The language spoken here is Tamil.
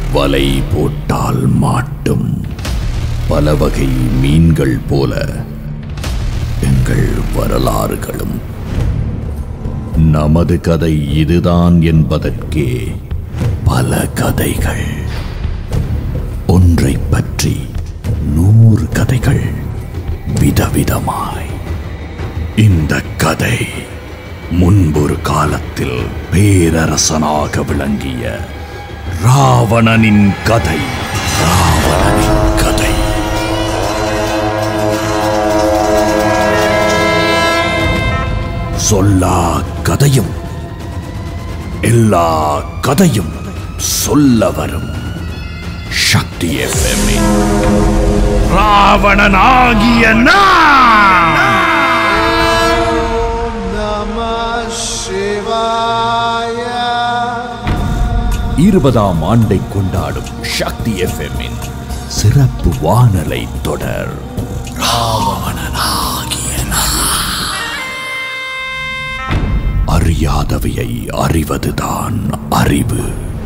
வலை போட்டால் மாட்டும் பல வகை மீன்கள் போல எங்கள் வரலாறுகளும் நமது கதை இதுதான் என்பதற்கே பல கதைகள் ஒன்றை பற்றி நூறு கதைகள் விதவிதமாய் இந்த கதை முன்பொரு காலத்தில் பேரரசனாக விளங்கிய ராவணனின் கதை ராவணனின் கதை சொல்லா கதையும் எல்லா கதையும் சொல்ல வரும் சக்தி எஃப்எம்மின் ராவணனாகிய நான் இருபதாம் ஆண்டை கொண்டாடும் சக்தி எஃப்எம்மின் சிறப்பு வானலை தொடர் ராவணனாகிய நான். அறியாதவையை அறிவதுதான் அறிவு